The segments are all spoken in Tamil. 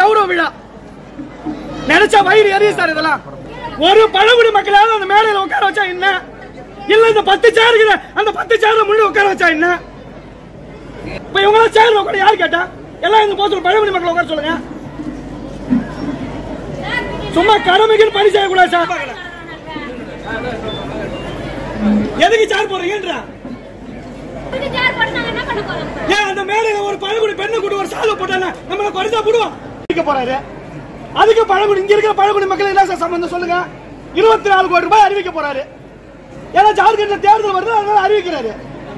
கௌரவ விழா நினைச்சா வயிறு எரியும் சார் இதெல்லாம் ஒரு பழங்குடி மக்களாவது அந்த மேடையில உட்கார வச்சா என்ன இல்ல இந்த பத்து சேர் இருக்குது அந்த பத்து சேர்ல முன்னாடி உட்கார வச்சா என்ன இப்ப இவங்க சேர் உட்கார யார் கேட்டா எல்லாம் இந்த போஸ்டர் பழங்குடி மக்கள் உட்கார சொல்லுங்க சும்மா கடமைக்கு பணி செய்யக்கூடாது சார் எதுக்கு சேர் போறீங்கன்ற இதுக்கு சேர் போட்டு நாங்க என்ன பண்ண போறோம் ஏன் அந்த மேடையில ஒரு பழங்குடி பெண்ணை கூட்டு ஒரு சாலை போட்டானே நம்மள குறைஞ்சா போடுவோம் இருக்க போறாரு அதுக்கு பழங்குடி இங்க இருக்கிற பழங்குடி மக்கள் என்ன சார் சம்பந்தம் சொல்லுங்க இருபத்தி நாலு கோடி ரூபாய் அறிவிக்க போறாரு ஏன்னா ஜார்க்கண்ட்ல தேர்தல் வருது அதனால அறிவிக்கிறாரு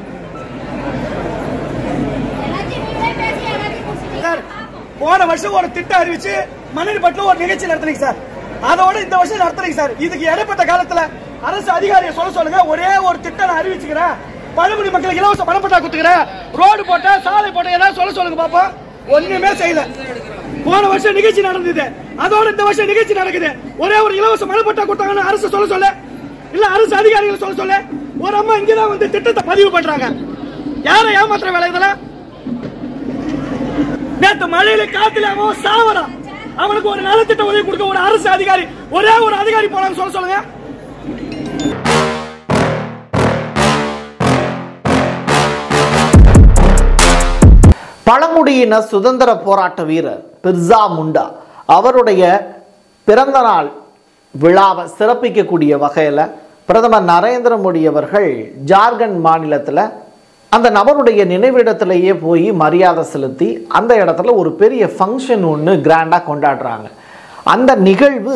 எல்லாத்தையும் நீங்களே பேசி எல்லாத்தையும் முடிச்சிட்டீங்க. சார் போன வருஷம் ஒரு திட்டம் அறிவிச்சு மணல்பட்டில் ஒரு நிகழ்ச்சி நடத்துனீங்க சார் அதோட இந்த வருஷம் நடத்துறீங்க சார் இதுக்கு இடைப்பட்ட காலத்துல அரசு அதிகாரியை சொல்ல சொல்லுங்க ஒரே ஒரு திட்டம் நான் அறிவிச்சுக்கிறேன் பழங்குடி மக்களுக்கு இலவச பணப்பட்டா கொடுத்துக்கிறேன் ரோடு போட்ட சாலை போட்ட ஏதாவது சொல்ல சொல்லுங்க பாப்போம் ஒண்ணுமே செய்யல போன வருஷம் நிகழ்ச்சி நடந்தது அதோட இந்த வருஷம் நிகழ்ச்சி நடக்குது ஒரே ஒரு இலவச மனப்பட்டா கொடுத்தாங்கன்னு அரசு சொல்ல சொல்ல இல்ல அரசு அதிகாரிகள் சொல்ல சொல்ல ஒரு அம்மா இங்கதான் வந்து திட்டத்தை பதிவு பண்றாங்க யாரை ஏமாத்துற வேலை இதெல்லாம் நேத்து மழையில காத்துல அவன் சாவறான் அவனுக்கு ஒரு நலத்திட்ட உதவி கொடுக்க ஒரு அரசு அதிகாரி ஒரே ஒரு அதிகாரி போனான்னு சொல்ல சொல்லுங்க பழங்குடியின சுதந்திர போராட்ட வீரர் பிர்சா முண்டா அவருடைய பிறந்த நாள் விழாவை சிறப்பிக்கக்கூடிய வகையில் பிரதமர் நரேந்திர மோடி அவர்கள் ஜார்க்கண்ட் மாநிலத்தில் அந்த நபருடைய நினைவிடத்திலேயே போய் மரியாதை செலுத்தி அந்த இடத்துல ஒரு பெரிய ஃபங்க்ஷன் ஒன்று கிராண்டாக கொண்டாடுறாங்க அந்த நிகழ்வு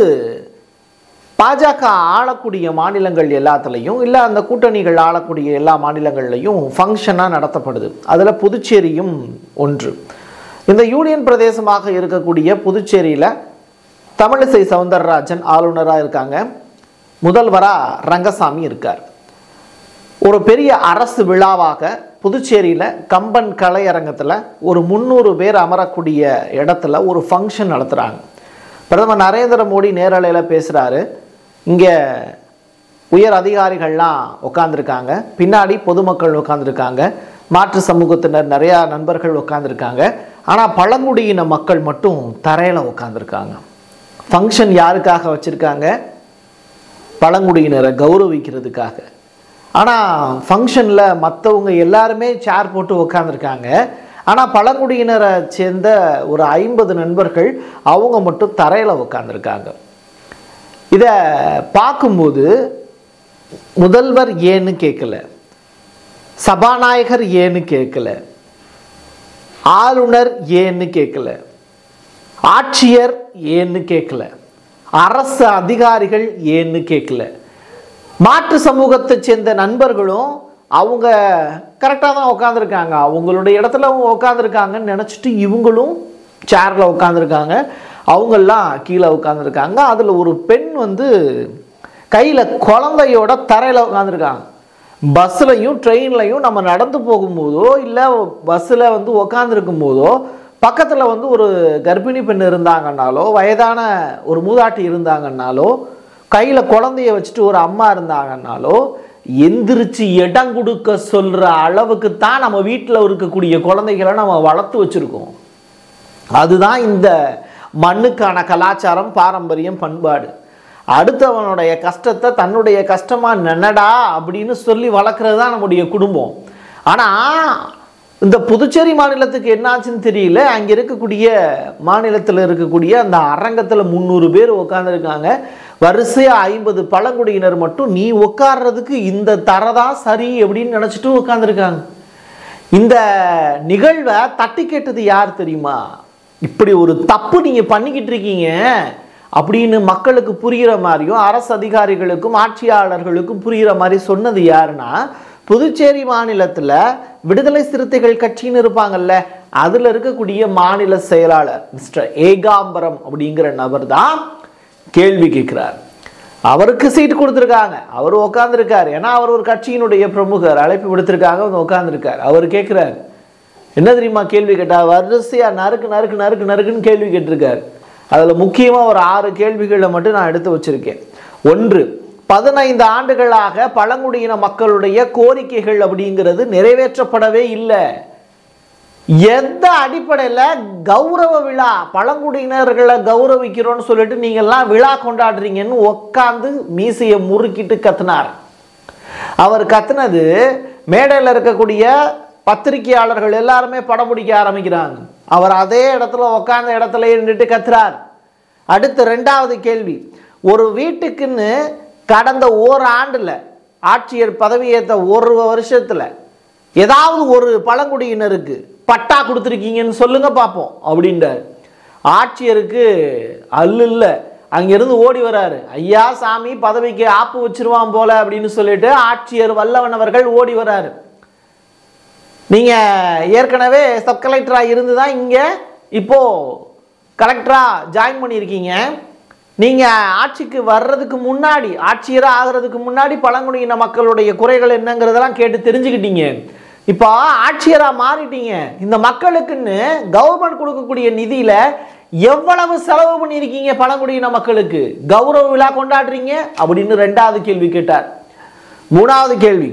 பாஜக ஆளக்கூடிய மாநிலங்கள் எல்லாத்துலேயும் இல்லை அந்த கூட்டணிகள் ஆளக்கூடிய எல்லா மாநிலங்கள்லையும் ஃபங்க்ஷனாக நடத்தப்படுது அதில் புதுச்சேரியும் ஒன்று இந்த யூனியன் பிரதேசமாக இருக்கக்கூடிய புதுச்சேரியில் தமிழிசை சவுந்தரராஜன் ஆளுநராக இருக்காங்க முதல்வராக ரங்கசாமி இருக்கார் ஒரு பெரிய அரசு விழாவாக புதுச்சேரியில் கம்பன் கலையரங்கத்தில் ஒரு முந்நூறு பேர் அமரக்கூடிய இடத்துல ஒரு ஃபங்க்ஷன் நடத்துகிறாங்க பிரதமர் நரேந்திர மோடி நேரலையில் பேசுகிறாரு இங்கே உயர் அதிகாரிகள்லாம் உட்காந்துருக்காங்க பின்னாடி பொதுமக்கள் உட்காந்துருக்காங்க மாற்று சமூகத்தினர் நிறையா நண்பர்கள் உட்காந்துருக்காங்க ஆனால் பழங்குடியின மக்கள் மட்டும் தரையில் உட்காந்துருக்காங்க ஃபங்க்ஷன் யாருக்காக வச்சுருக்காங்க பழங்குடியினரை கௌரவிக்கிறதுக்காக ஆனால் ஃபங்க்ஷனில் மற்றவங்க எல்லாருமே சேர் போட்டு உட்காந்துருக்காங்க ஆனால் பழங்குடியினரை சேர்ந்த ஒரு ஐம்பது நண்பர்கள் அவங்க மட்டும் தரையில் உட்காந்துருக்காங்க இதை பார்க்கும்போது முதல்வர் ஏன்னு கேட்கல சபாநாயகர் ஏன்னு கேட்கல ஆளுநர் ஏன்னு கேட்கல ஆட்சியர் ஏன்னு கேட்கல அரசு அதிகாரிகள் ஏன்னு கேட்கல மாற்று சமூகத்தை சேர்ந்த நண்பர்களும் அவங்க கரெக்டாக தான் உட்காந்துருக்காங்க அவங்களுடைய இடத்துல அவங்க உட்காந்துருக்காங்கன்னு நினச்சிட்டு இவங்களும் சேரில் உட்காந்துருக்காங்க அவங்கெல்லாம் கீழே உட்காந்துருக்காங்க அதில் ஒரு பெண் வந்து கையில் குழந்தையோட தரையில் உட்காந்துருக்காங்க பஸ்ஸுலையும் ட்ரெயின்லையும் நம்ம நடந்து போகும்போதோ இல்லை பஸ்ஸில் வந்து உக்காந்துருக்கும் போதோ பக்கத்தில் வந்து ஒரு கர்ப்பிணி பெண் இருந்தாங்கன்னாலோ வயதான ஒரு மூதாட்டி இருந்தாங்கன்னாலோ கையில் குழந்தைய வச்சுட்டு ஒரு அம்மா இருந்தாங்கன்னாலோ எந்திரிச்சு இடம் கொடுக்க சொல்கிற அளவுக்கு தான் நம்ம வீட்டில் இருக்கக்கூடிய குழந்தைகளை நம்ம வளர்த்து வச்சுருக்கோம் அதுதான் இந்த மண்ணுக்கான கலாச்சாரம் பாரம்பரியம் பண்பாடு அடுத்தவனுடைய கஷ்டத்தை தன்னுடைய கஷ்டமாக நினடா அப்படின்னு சொல்லி வளர்க்குறது தான் நம்முடைய குடும்பம் ஆனால் இந்த புதுச்சேரி மாநிலத்துக்கு என்னாச்சுன்னு தெரியல அங்கே இருக்கக்கூடிய மாநிலத்தில் இருக்கக்கூடிய அந்த அரங்கத்தில் முந்நூறு பேர் உட்காந்துருக்காங்க வரிசையாக ஐம்பது பழங்குடியினர் மட்டும் நீ உட்கார்றதுக்கு இந்த தரதான் சரி அப்படின்னு நினச்சிட்டு உட்காந்துருக்காங்க இந்த நிகழ்வை தட்டி கேட்டது யார் தெரியுமா இப்படி ஒரு தப்பு நீங்கள் பண்ணிக்கிட்டு இருக்கீங்க அப்படின்னு மக்களுக்கு புரிகிற மாதிரியும் அரசு அதிகாரிகளுக்கும் ஆட்சியாளர்களுக்கும் புரிகிற மாதிரி சொன்னது யாருன்னா புதுச்சேரி மாநிலத்தில் விடுதலை சிறுத்தைகள் கட்சின்னு இருப்பாங்கல்ல அதில் இருக்கக்கூடிய மாநில செயலாளர் மிஸ்டர் ஏகாம்பரம் அப்படிங்கிற நபர் தான் கேள்வி கேட்குறார் அவருக்கு சீட் கொடுத்துருக்காங்க அவர் உட்காந்துருக்காரு ஏன்னா அவர் ஒரு கட்சியினுடைய பிரமுகர் அழைப்பு விடுத்திருக்காங்க வந்து உட்காந்துருக்கார் அவர் கேட்குறாரு என்ன தெரியுமா கேள்வி கேட்டா வரிசையா நறுக்கு நறுக்கு நறுக்கு நறுக்குன்னு கேள்வி கேட்டிருக்காரு அதில் முக்கியமாக ஒரு ஆறு கேள்விகளை மட்டும் நான் எடுத்து வச்சிருக்கேன் ஒன்று பதினைந்து ஆண்டுகளாக பழங்குடியின மக்களுடைய கோரிக்கைகள் அப்படிங்கிறது நிறைவேற்றப்படவே இல்லை எந்த அடிப்படையில் கௌரவ விழா பழங்குடியினர்களை கௌரவிக்கிறோன்னு சொல்லிட்டு நீங்கள்லாம் விழா கொண்டாடுறீங்கன்னு உக்காந்து மீசையை முறுக்கிட்டு கத்துனார் அவர் கத்துனது மேடையில் இருக்கக்கூடிய பத்திரிகையாளர்கள் எல்லாருமே படம் பிடிக்க ஆரம்பிக்கிறாங்க அவர் அதே இடத்துல உட்கார்ந்த இடத்துல நின்றுட்டு கத்துறார் அடுத்து ரெண்டாவது கேள்வி ஒரு வீட்டுக்குன்னு கடந்த ஓராண்டில் ஆட்சியர் பதவியேற்ற ஒரு வருஷத்தில் ஏதாவது ஒரு பழங்குடியினருக்கு பட்டா கொடுத்துருக்கீங்கன்னு சொல்லுங்க பார்ப்போம் அப்படின்றார் ஆட்சியருக்கு அல்லு இல்லை அங்கிருந்து ஓடி வராரு ஐயா சாமி பதவிக்கு ஆப்பு வச்சிருவான் போல அப்படின்னு சொல்லிட்டு ஆட்சியர் வல்லவன் அவர்கள் ஓடி வராரு நீங்க ஏற்கனவே சப் கலெக்டரா இருந்து தான் இங்க இப்போ கலெக்டரா ஜாயின் பண்ணியிருக்கீங்க நீங்க ஆட்சிக்கு வர்றதுக்கு முன்னாடி ஆட்சியரா ஆகிறதுக்கு முன்னாடி பழங்குடியின மக்களுடைய குறைகள் என்னங்கிறதெல்லாம் கேட்டு தெரிஞ்சுக்கிட்டீங்க இப்போ ஆட்சியரா மாறிட்டீங்க இந்த மக்களுக்குன்னு கவர்மெண்ட் கொடுக்கக்கூடிய நிதியில எவ்வளவு செலவு பண்ணியிருக்கீங்க பழங்குடியின மக்களுக்கு கௌரவ விழா கொண்டாடுறீங்க அப்படின்னு ரெண்டாவது கேள்வி கேட்டார் மூணாவது கேள்வி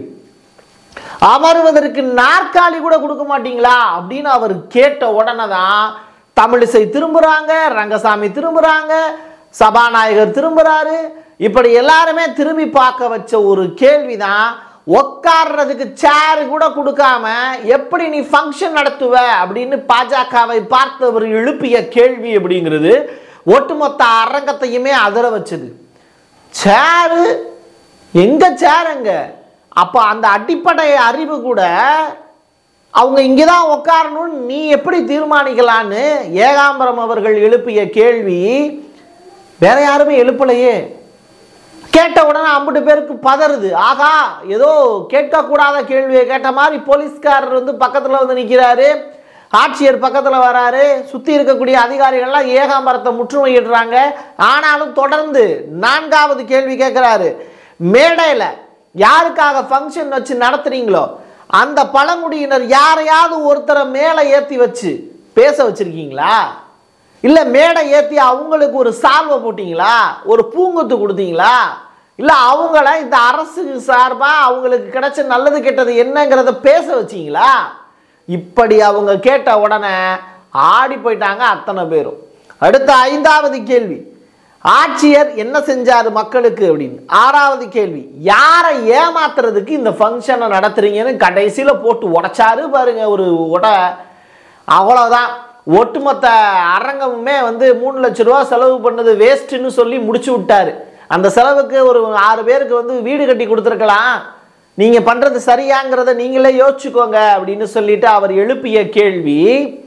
அமருவதற்கு நாற்காலி கூட கொடுக்க மாட்டீங்களா அப்படின்னு அவர் கேட்ட உடனே தான் தமிழிசை திரும்புறாங்க ரங்கசாமி திரும்புறாங்க சபாநாயகர் திரும்புறாரு இப்படி எல்லாருமே திரும்பி பார்க்க வச்ச ஒரு கேள்விதான் உட்கார்றதுக்கு சேர் கூட கொடுக்காம எப்படி நீ ஃபங்க்ஷன் நடத்துவ அப்படின்னு பாஜகவை பார்த்தவர் எழுப்பிய கேள்வி அப்படிங்கிறது ஒட்டுமொத்த அரங்கத்தையுமே அதிர வச்சது சேரு எங்க சேருங்க அப்போ அந்த அடிப்படை அறிவு கூட அவங்க இங்கே தான் உட்காரணும்னு நீ எப்படி தீர்மானிக்கலான்னு ஏகாம்பரம் அவர்கள் எழுப்பிய கேள்வி வேற யாருமே எழுப்பலையே கேட்ட உடனே ஐம்பது பேருக்கு பதறுது ஆகா ஏதோ கேட்கக்கூடாத கேள்வியை கேட்ட மாதிரி போலீஸ்காரர் வந்து பக்கத்தில் வந்து நிற்கிறாரு ஆட்சியர் பக்கத்தில் வராரு சுற்றி இருக்கக்கூடிய அதிகாரிகள்லாம் ஏகாம்பரத்தை முற்றுகையிடுறாங்க ஆனாலும் தொடர்ந்து நான்காவது கேள்வி கேட்குறாரு மேடையில் யாருக்காக ஃபங்க்ஷன் வச்சு நடத்துறீங்களோ அந்த பழங்குடியினர் யாரையாவது ஒருத்தரை மேலே ஏற்றி வச்சு பேச வச்சிருக்கீங்களா இல்லை மேடை ஏற்றி அவங்களுக்கு ஒரு சால்வை போட்டிங்களா ஒரு பூங்கொத்து கொடுத்தீங்களா இல்லை அவங்கள இந்த அரசு சார்பாக அவங்களுக்கு கிடைச்ச நல்லது கெட்டது என்னங்கிறத பேச வச்சீங்களா இப்படி அவங்க கேட்ட உடனே ஆடி போயிட்டாங்க அத்தனை பேரும் அடுத்த ஐந்தாவது கேள்வி ஆட்சியர் என்ன செஞ்சார் மக்களுக்கு அப்படின்னு ஆறாவது கேள்வி யாரை ஏமாத்துறதுக்கு இந்த ஃபங்க்ஷனை நடத்துறீங்கன்னு கடைசியில் போட்டு உடைச்சாரு பாருங்க ஒரு உடை அவ்வளோதான் ஒட்டுமொத்த அரங்கமுமே வந்து மூணு லட்ச ரூபா செலவு பண்ணது வேஸ்ட்டுன்னு சொல்லி முடிச்சு விட்டாரு அந்த செலவுக்கு ஒரு ஆறு பேருக்கு வந்து வீடு கட்டி கொடுத்துருக்கலாம் நீங்கள் பண்ணுறது சரியாங்கிறத நீங்களே யோசிச்சுக்கோங்க அப்படின்னு சொல்லிட்டு அவர் எழுப்பிய கேள்வி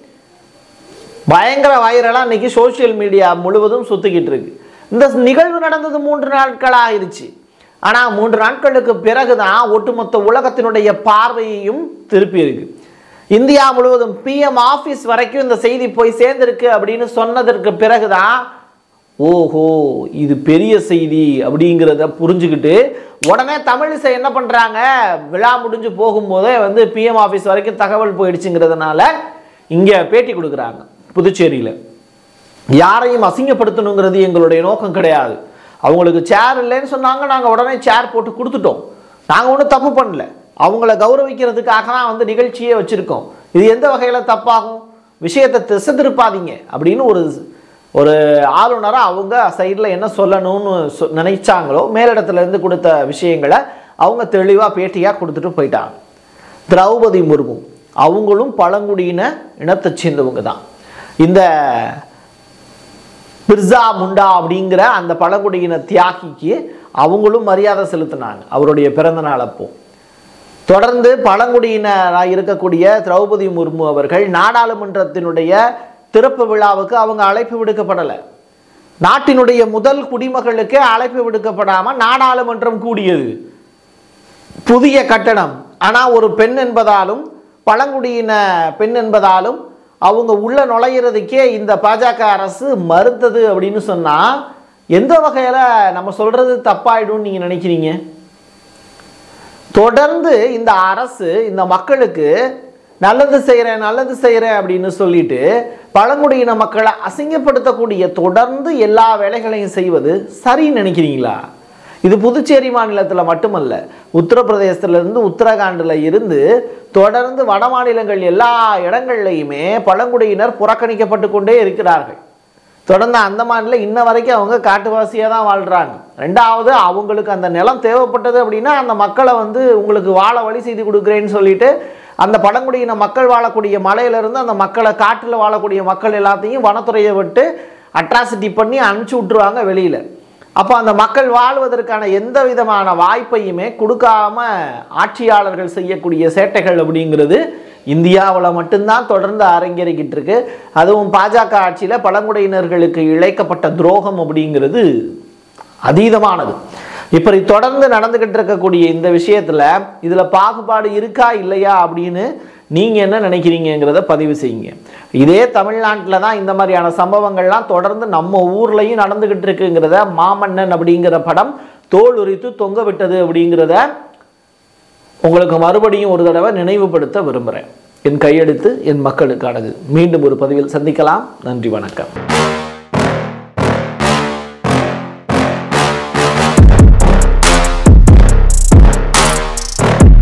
பயங்கர வைரலாக இன்னைக்கு சோஷியல் மீடியா முழுவதும் சுற்றிக்கிட்டு இருக்கு இந்த நிகழ்வு நடந்தது மூன்று நாட்கள் ஆயிடுச்சு ஆனால் மூன்று நாட்களுக்கு பிறகு தான் ஒட்டுமொத்த உலகத்தினுடைய பார்வையையும் திருப்பி இருக்கு இந்தியா முழுவதும் பிஎம் ஆஃபீஸ் வரைக்கும் இந்த செய்தி போய் சேர்ந்திருக்கு அப்படின்னு சொன்னதற்கு பிறகு தான் ஓஹோ இது பெரிய செய்தி அப்படிங்கிறத புரிஞ்சுக்கிட்டு உடனே தமிழிசை என்ன பண்ணுறாங்க விழா முடிஞ்சு போகும்போதே வந்து பிஎம் ஆஃபீஸ் வரைக்கும் தகவல் போயிடுச்சுங்கிறதுனால இங்கே பேட்டி கொடுக்குறாங்க புதுச்சேரியில் யாரையும் அசிங்கப்படுத்தணுங்கிறது எங்களுடைய நோக்கம் கிடையாது அவங்களுக்கு சேர் இல்லைன்னு சொன்னாங்க நாங்கள் உடனே சேர் போட்டு கொடுத்துட்டோம் நாங்கள் ஒன்றும் தப்பு பண்ணல அவங்கள கௌரவிக்கிறதுக்காக தான் வந்து நிகழ்ச்சியே வச்சுருக்கோம் இது எந்த வகையில் தப்பாகும் விஷயத்தை திசை திருப்பாதீங்க அப்படின்னு ஒரு ஒரு ஆளுநராக அவங்க சைடில் என்ன சொல்லணும்னு சொ நினைச்சாங்களோ மேலிடத்துலேருந்து கொடுத்த விஷயங்களை அவங்க தெளிவாக பேட்டியாக கொடுத்துட்டு போயிட்டாங்க திரௌபதி முர்மு அவங்களும் பழங்குடியின இனத்தை சேர்ந்தவங்க தான் இந்த பிர்சா முண்டா அப்படிங்கிற அந்த பழங்குடியின தியாகிக்கு அவங்களும் மரியாதை செலுத்தினாங்க அவருடைய பிறந்த நாள் அப்போ தொடர்ந்து பழங்குடியினராக இருக்கக்கூடிய திரௌபதி முர்மு அவர்கள் நாடாளுமன்றத்தினுடைய திறப்பு விழாவுக்கு அவங்க அழைப்பு விடுக்கப்படலை நாட்டினுடைய முதல் குடிமகளுக்கே அழைப்பு விடுக்கப்படாமல் நாடாளுமன்றம் கூடியது புதிய கட்டடம் ஆனால் ஒரு பெண் என்பதாலும் பழங்குடியின பெண் என்பதாலும் அவங்க உள்ள நுழையிறதுக்கே இந்த பாஜக அரசு மறுத்தது அப்படின்னு சொன்னால் எந்த வகையில் நம்ம சொல்கிறது தப்பாயிடும்னு நீங்கள் நினைக்கிறீங்க தொடர்ந்து இந்த அரசு இந்த மக்களுக்கு நல்லது செய்கிறேன் நல்லது செய்கிறேன் அப்படின்னு சொல்லிட்டு பழங்குடியின மக்களை அசிங்கப்படுத்தக்கூடிய தொடர்ந்து எல்லா வேலைகளையும் செய்வது சரின்னு நினைக்கிறீங்களா இது புதுச்சேரி மாநிலத்தில் மட்டுமல்ல உத்தரப்பிரதேசத்திலிருந்து உத்தரகாண்டில் இருந்து தொடர்ந்து வட மாநிலங்கள் எல்லா இடங்கள்லையுமே பழங்குடியினர் புறக்கணிக்கப்பட்டு கொண்டே இருக்கிறார்கள் தொடர்ந்து அந்தமானில் இன்ன வரைக்கும் அவங்க காட்டுவாசியாக தான் வாழ்கிறாங்க ரெண்டாவது அவங்களுக்கு அந்த நிலம் தேவைப்பட்டது அப்படின்னா அந்த மக்களை வந்து உங்களுக்கு வாழ வழி செய்து கொடுக்குறேன்னு சொல்லிட்டு அந்த பழங்குடியின மக்கள் வாழக்கூடிய மலையிலிருந்து அந்த மக்களை காட்டில் வாழக்கூடிய மக்கள் எல்லாத்தையும் வனத்துறையை விட்டு அட்ராசிட்டி பண்ணி அனுப்பிச்சி விட்ருவாங்க வெளியில் அப்போ அந்த மக்கள் வாழ்வதற்கான எந்த விதமான வாய்ப்பையுமே கொடுக்காம ஆட்சியாளர்கள் செய்யக்கூடிய சேட்டைகள் அப்படிங்கிறது இந்தியாவில் மட்டும்தான் தொடர்ந்து அரங்கேறிக்கிட்டு இருக்கு அதுவும் பாஜக ஆட்சியில் பழங்குடியினர்களுக்கு இழைக்கப்பட்ட துரோகம் அப்படிங்கிறது அதீதமானது இப்படி தொடர்ந்து நடந்துகிட்டு இருக்கக்கூடிய இந்த விஷயத்துல இதுல பாகுபாடு இருக்கா இல்லையா அப்படின்னு நீங்க என்ன நினைக்கிறீங்கிறத பதிவு செய்யுங்க இதே தமிழ்நாட்டில் தான் இந்த மாதிரியான சம்பவங்கள்லாம் தொடர்ந்து நம்ம ஊர்லயும் நடந்துகிட்டு இருக்குங்கிறத மாமன்னன் அப்படிங்கிற படம் தோல் உரித்து தொங்க விட்டது அப்படிங்கிறத உங்களுக்கு மறுபடியும் ஒரு தடவை நினைவுபடுத்த விரும்புகிறேன் என் கையெழுத்து என் மக்களுக்கானது மீண்டும் ஒரு பதிவில் சந்திக்கலாம் நன்றி வணக்கம்